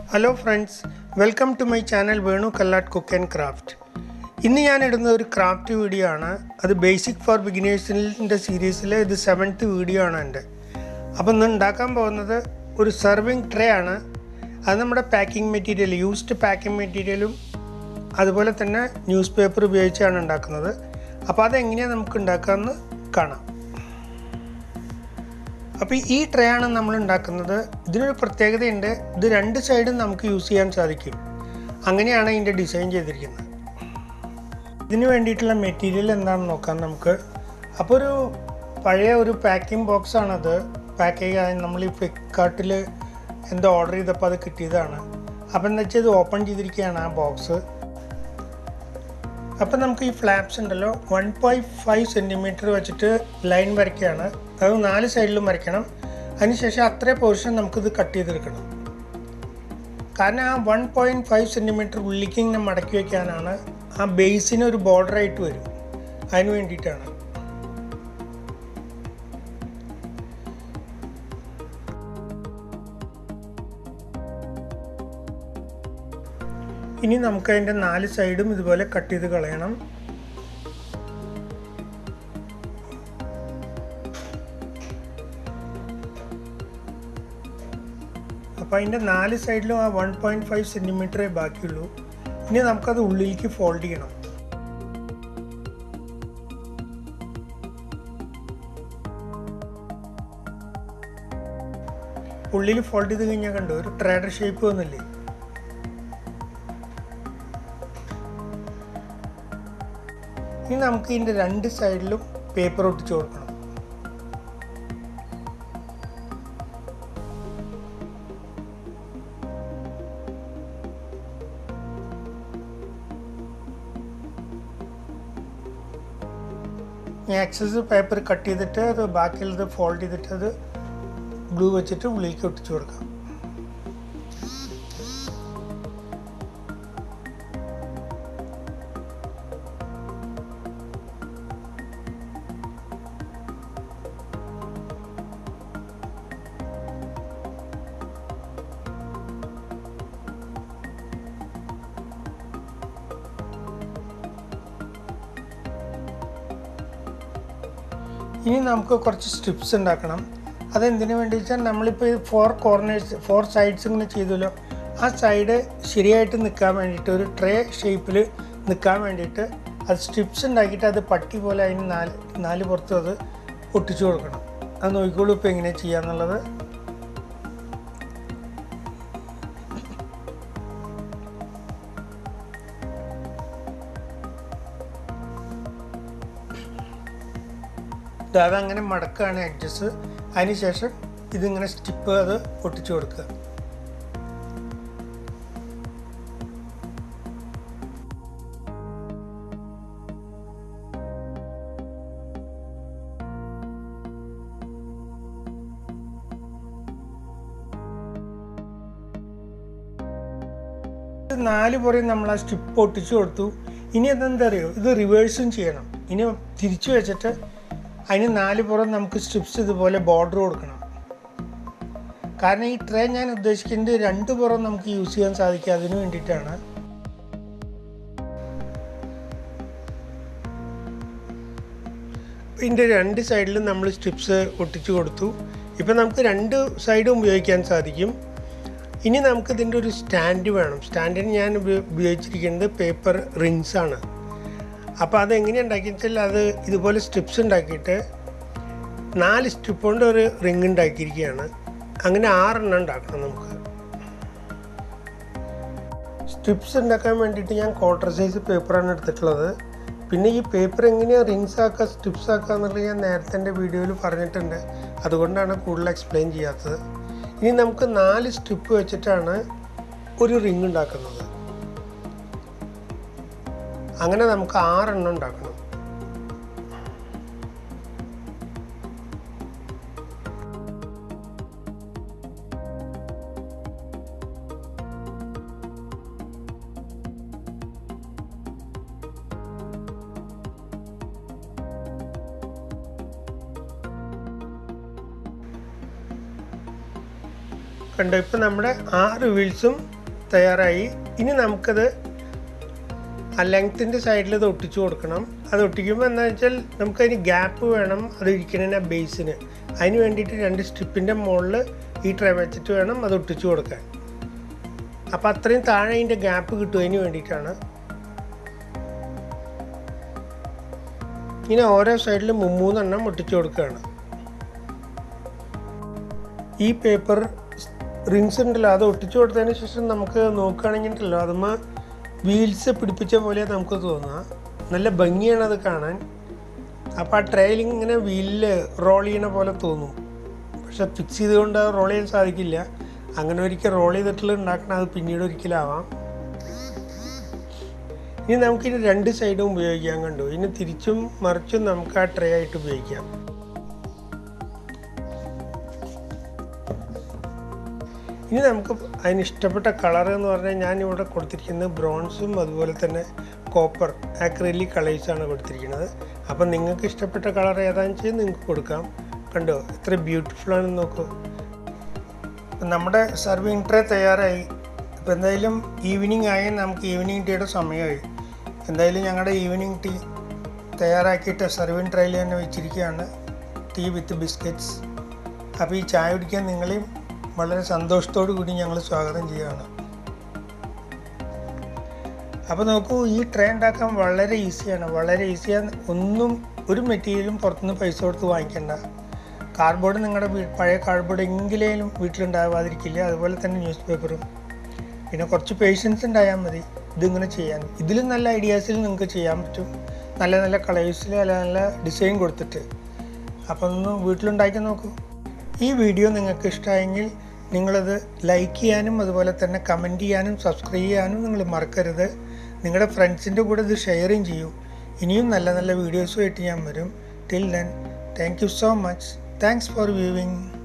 hello friends welcome to my channel Venu Kallatt cook and craft ഇന്ന് ഞാൻ ഇടുന്ന ഒരു ക്രാഫ്റ്റ് വീഡിയോ ആണ് അത് ബേസിക് ഫോർ ബിഗിനേഴ്സിൻ്റെ സീരീസിലെ ഇത് സെവൻത്ത് വീഡിയോ ആണ് എൻ്റെ അപ്പോൾ ഇന്ന് ഉണ്ടാക്കാൻ പോകുന്നത് ഒരു സെർവിങ് ട്രേ ആണ് അത് നമ്മുടെ പാക്കിംഗ് മെറ്റീരിയൽ യൂസ്ഡ് പാക്കിംഗ് മെറ്റീരിയലും അതുപോലെ തന്നെ ന്യൂസ് പേപ്പർ ഉപയോഗിച്ചാണ് ഉണ്ടാക്കുന്നത് അപ്പോൾ അതെങ്ങനെയാണ് നമുക്ക് ഉണ്ടാക്കാമെന്ന് കാണാം അപ്പോൾ ഈ ട്രേ ആണ് നമ്മൾ ഉണ്ടാക്കുന്നത് ഇതിനൊരു പ്രത്യേകതയുണ്ട് ഇത് രണ്ട് സൈഡും നമുക്ക് യൂസ് ചെയ്യാൻ സാധിക്കും അങ്ങനെയാണ് ഇതിൻ്റെ ഡിസൈൻ ചെയ്തിരിക്കുന്നത് ഇതിന് വേണ്ടിയിട്ടുള്ള മെറ്റീരിയൽ എന്താണെന്ന് നോക്കാം നമുക്ക് അപ്പോൾ ഒരു പഴയ ഒരു പാക്കിംഗ് ബോക്സ് ആണത് പാക്ക് ചെയ്യാൻ നമ്മൾ ഈ ഫ്ലിപ്കാർട്ടിൽ എന്തോ ഓർഡർ ചെയ്തപ്പോൾ അത് കിട്ടിയതാണ് അപ്പോൾ എന്താ വെച്ചാൽ ഇത് ഓപ്പൺ ചെയ്തിരിക്കുകയാണ് ആ ബോക്സ് അപ്പം നമുക്ക് ഈ ഫ്ലാപ്സ് ഉണ്ടല്ലോ വൺ പോയിൻറ്റ് ഫൈവ് സെൻറ്റിമീറ്റർ വെച്ചിട്ട് ലൈൻ വരയ്ക്കുകയാണ് അത് നാല് സൈഡിലും വരയ്ക്കണം അതിനുശേഷം അത്രേ പോർഷൻ നമുക്കിത് കട്ട് ചെയ്തെടുക്കണം കാരണം ആ വൺ പോയിൻറ്റ് ഫൈവ് സെൻറ്റിമീറ്റർ ഉള്ളിലേക്ക് ഇങ്ങനെ മടക്കി വയ്ക്കാനാണ് ആ ബേസിന് ഒരു ബോർഡർ ആയിട്ട് വരും അതിന് വേണ്ടിയിട്ടാണ് ഇനി നമുക്ക് അതിൻ്റെ നാല് സൈഡും ഇതുപോലെ കട്ട് ചെയ്ത് കളയണം അപ്പോൾ അതിൻ്റെ നാല് സൈഡിലും ആ വൺ പോയിൻറ്റ് ഫൈവ് സെൻറ്റിമീറ്ററേ ബാക്കിയുള്ളൂ ഇനി നമുക്കത് ഉള്ളിലേക്ക് ഫോൾഡ് ചെയ്യണം ഉള്ളിൽ ഫോൾഡ് ചെയ്ത് കഴിഞ്ഞാൽ കണ്ടു ഒരു ട്രേഡർ ഷേപ്പ് വന്നില്ലേ ഇനി നമുക്ക് ഇതിൻ്റെ രണ്ട് സൈഡിലും പേപ്പർ ഒട്ടിച്ചു കൊടുക്കണം ഈ എക്സസ് പേപ്പർ കട്ട് ചെയ്തിട്ട് അത് ബാക്കിയുള്ളത് ഫോൾഡ് ചെയ്തിട്ട് അത് ഗ്ലൂ വെച്ചിട്ട് ഉള്ളിലേക്ക് ഒട്ടിച്ചു കൊടുക്കാം ഇനി നമുക്ക് കുറച്ച് സ്ട്രിപ്സ് ഉണ്ടാക്കണം അതെന്തിനു വേണ്ടി വെച്ചാൽ നമ്മളിപ്പോൾ ഈ ഫോർ കോർണേഴ്സ് ഫോർ സൈഡ്സ് ഇങ്ങനെ ചെയ്തല്ലോ ആ സൈഡ് ശരിയായിട്ട് നിൽക്കാൻ വേണ്ടിയിട്ട് ഒരു ട്രേ ഷേപ്പിൽ നിൽക്കാൻ വേണ്ടിയിട്ട് അത് സ്ട്രിപ്സ് ഉണ്ടാക്കിയിട്ട് അത് പട്ടി പോലെ അതിന് നാല് നാല് പുറത്തും അത് ഒട്ടിച്ചു കൊടുക്കണം അത് നോക്കിക്കോളൂ ഇപ്പോൾ എങ്ങനെ ചെയ്യാന്നുള്ളത് അതങ്ങനെ മടക്കുകയാണ് എഡ്ജസ് അതിനുശേഷം ഇതിങ്ങനെ സ്റ്റിപ്പ് അത് ഒട്ടിച്ചു കൊടുക്കുക നാല് പുറയും നമ്മൾ ആ സ്റ്റിപ്പ് ഒട്ടിച്ചു കൊടുത്തു ഇനി അതെന്താ അറിയോ ഇത് റിവേഴ്സും ചെയ്യണം ഇനി തിരിച്ചു വെച്ചിട്ട് അതിന് നാല് പുറം നമുക്ക് സ്ട്രിപ്സ് ഇതുപോലെ ബോർഡർ കൊടുക്കണം കാരണം ഈ ട്രേ ഞാൻ ഉദ്ദേശിക്കുന്നത് രണ്ട് പുറം നമുക്ക് യൂസ് ചെയ്യാൻ സാധിക്കുക അതിന് വേണ്ടിയിട്ടാണ് ഇതിൻ്റെ രണ്ട് സൈഡിലും നമ്മൾ സ്ട്രിപ്സ് ഒട്ടിച്ചു കൊടുത്തു ഇപ്പം നമുക്ക് രണ്ട് സൈഡും ഉപയോഗിക്കാൻ സാധിക്കും ഇനി നമുക്ക് ഇതിൻ്റെ ഒരു സ്റ്റാൻഡ് വേണം സ്റ്റാൻഡിന് ഞാൻ ഉപയോഗിച്ചിരിക്കുന്നത് പേപ്പർ റിങ്സ് ആണ് അപ്പോൾ അതെങ്ങനെയാണ് ഉണ്ടാക്കിയെന്ന് വെച്ചാൽ അത് ഇതുപോലെ സ്ട്രിപ്സ് ഉണ്ടാക്കിയിട്ട് നാല് സ്ട്രിപ്പ് കൊണ്ട് ഒരു റിങ് ഉണ്ടാക്കിയിരിക്കുകയാണ് അങ്ങനെ ആറെണ്ണം ഉണ്ടാക്കണം നമുക്ക് സ്ട്രിപ്സ് ഉണ്ടാക്കാൻ വേണ്ടിയിട്ട് ഞാൻ ക്വാർട്ടർ സൈസ് പേപ്പറാണ് എടുത്തിട്ടുള്ളത് പിന്നെ ഈ പേപ്പർ എങ്ങനെയാണ് റിങ്സ് ആക്കുക സ്ട്രിപ്സ് ആക്കുക എന്നുള്ളത് ഞാൻ നേരത്തെ എൻ്റെ വീഡിയോയിൽ പറഞ്ഞിട്ടുണ്ട് അതുകൊണ്ടാണ് കൂടുതൽ എക്സ്പ്ലെയിൻ ചെയ്യാത്തത് ഇനി നമുക്ക് നാല് സ്ട്രിപ്പ് വെച്ചിട്ടാണ് ഒരു റിങ് ഉണ്ടാക്കുന്നത് അങ്ങനെ നമുക്ക് ആറെണ്ണം ഉണ്ടാക്കണം കണ്ടോ ഇപ്പം നമ്മുടെ ആറ് വീൽസും തയ്യാറായി ഇനി നമുക്കത് ആ ലെങ്ത്തിൻ്റെ സൈഡിൽ ഇത് ഒട്ടിച്ചു കൊടുക്കണം അത് ഒട്ടിക്കുമ്പോൾ എന്താ വെച്ചാൽ നമുക്കതിന് ഗ്യാപ്പ് വേണം അത് ഇരിക്കുന്നതിന് ആ ബേസിന് അതിന് വേണ്ടിയിട്ട് രണ്ട് സ്ട്രിപ്പിൻ്റെ മുകളിൽ ഈ ട്രേ വെച്ചിട്ട് വേണം അത് ഒട്ടിച്ചു കൊടുക്കാൻ അപ്പോൾ അത്രയും താഴെ അതിൻ്റെ ഗ്യാപ്പ് കിട്ടും അതിന് വേണ്ടിയിട്ടാണ് ഇനി ഓരോ സൈഡിലും മുമ്മൂന്നെണ്ണം ഒട്ടിച്ചു കൊടുക്കുകയാണ് ഈ പേപ്പർ റിങ്സ് ഉണ്ടല്ലോ അത് ഒട്ടിച്ചു കൊടുത്തതിന് ശേഷം നമുക്ക് നോക്കുകയാണെങ്കിൽ ഉണ്ടല്ലോ അതുമ്മ വീൽസ് പിടിപ്പിച്ച പോലെ നമുക്ക് തോന്നുക നല്ല ഭംഗിയാണ് അത് കാണാൻ അപ്പോൾ ആ ട്രെയിൽ ഇങ്ങനെ വീലിൽ റോൾ ചെയ്യണ പോലെ തോന്നും പക്ഷെ ഫിക്സ് ചെയ്തുകൊണ്ട് റോൾ ചെയ്യാൻ സാധിക്കില്ല അങ്ങനെ ഒരിക്കൽ റോൾ ചെയ്തിട്ടുള്ള ഉണ്ടാക്കണം അത് പിന്നീട് ഒരിക്കലാവാം ഇനി നമുക്കിനി രണ്ട് സൈഡും ഉപയോഗിക്കാൻ കണ്ടു ഇനി തിരിച്ചും മറിച്ചും നമുക്ക് ആ ട്രേ ആയിട്ട് ഉപയോഗിക്കാം ഇനി നമുക്ക് അതിന് ഇഷ്ടപ്പെട്ട കളർ എന്ന് പറഞ്ഞാൽ ഞാൻ ഇവിടെ കൊടുത്തിരിക്കുന്നത് ബ്രോൺസും അതുപോലെ തന്നെ കോപ്പർ ആക്രിലിക് കളേഴ്സാണ് കൊടുത്തിരിക്കുന്നത് അപ്പം നിങ്ങൾക്ക് ഇഷ്ടപ്പെട്ട കളർ ഏതാണെന്ന് വെച്ചാൽ നിങ്ങൾക്ക് കൊടുക്കാം കണ്ടോ എത്ര ബ്യൂട്ടിഫുൾ ആണെന്ന് നോക്കൂ അപ്പം നമ്മുടെ സർവിങ് ട്രേ തയ്യാറായി ഇപ്പം എന്തായാലും ഈവനിങ് ആയി നമുക്ക് ഈവനിങ് ടീയുടെ സമയമായി എന്തായാലും ഞങ്ങളുടെ ഈവനിങ് ടീ തയ്യാറാക്കിയിട്ട് സർവിങ് ട്രേയിൽ തന്നെ വെച്ചിരിക്കുകയാണ് ടീ വിത്ത് ബിസ്ക്കറ്റ്സ് അപ്പോൾ ഈ ചായ കുടിക്കാൻ നിങ്ങളെയും വളരെ സന്തോഷത്തോടു കൂടി ഞങ്ങൾ സ്വാഗതം ചെയ്യുകയാണ് അപ്പോൾ നോക്കൂ ഈ ട്രേ ഉണ്ടാക്കാൻ വളരെ ഈസിയാണ് വളരെ ഈസിയാണ് ഒന്നും ഒരു മെറ്റീരിയലും പുറത്തുനിന്ന് പൈസ കൊടുത്ത് വാങ്ങിക്കേണ്ട കാർഡ്ബോർഡ് നിങ്ങളുടെ വീ- പഴയ കാർഡ്ബോർഡ് എങ്കിലേലും വീട്ടിലുണ്ടാവാതിരിക്കില്ല അതുപോലെ തന്നെ ന്യൂസ് പേപ്പറും പിന്നെ കുറച്ച് പേഷ്യൻസ് ഉണ്ടായാൽ മതി ഇതിങ്ങനെ ചെയ്യാൻ ഇതിലും നല്ല ഐഡിയാസിൽ നിങ്ങൾക്ക് ചെയ്യാൻ പറ്റും നല്ല നല്ല കളേഴ്സിൽ നല്ല നല്ല ഡിസൈൻ കൊടുത്തിട്ട് അപ്പോൾ ഒന്ന് വീട്ടിലുണ്ടാക്കി നോക്കൂ ഈ വീഡിയോ നിങ്ങൾക്ക് ഇഷ്ടമായെങ്കിൽ നിങ്ങളത് ലൈക്ക് ചെയ്യാനും അതുപോലെ തന്നെ കമൻറ്റ് ചെയ്യാനും സബ്സ്ക്രൈബ് ചെയ്യാനും നിങ്ങൾ മറക്കരുത് നിങ്ങളുടെ ഫ്രണ്ട്സിൻ്റെ കൂടെ ഇത് ഷെയറും ചെയ്യൂ ഇനിയും നല്ല നല്ല വീഡിയോസുമായിട്ട് ഞാൻ വരും till then thank you so much thanks for viewing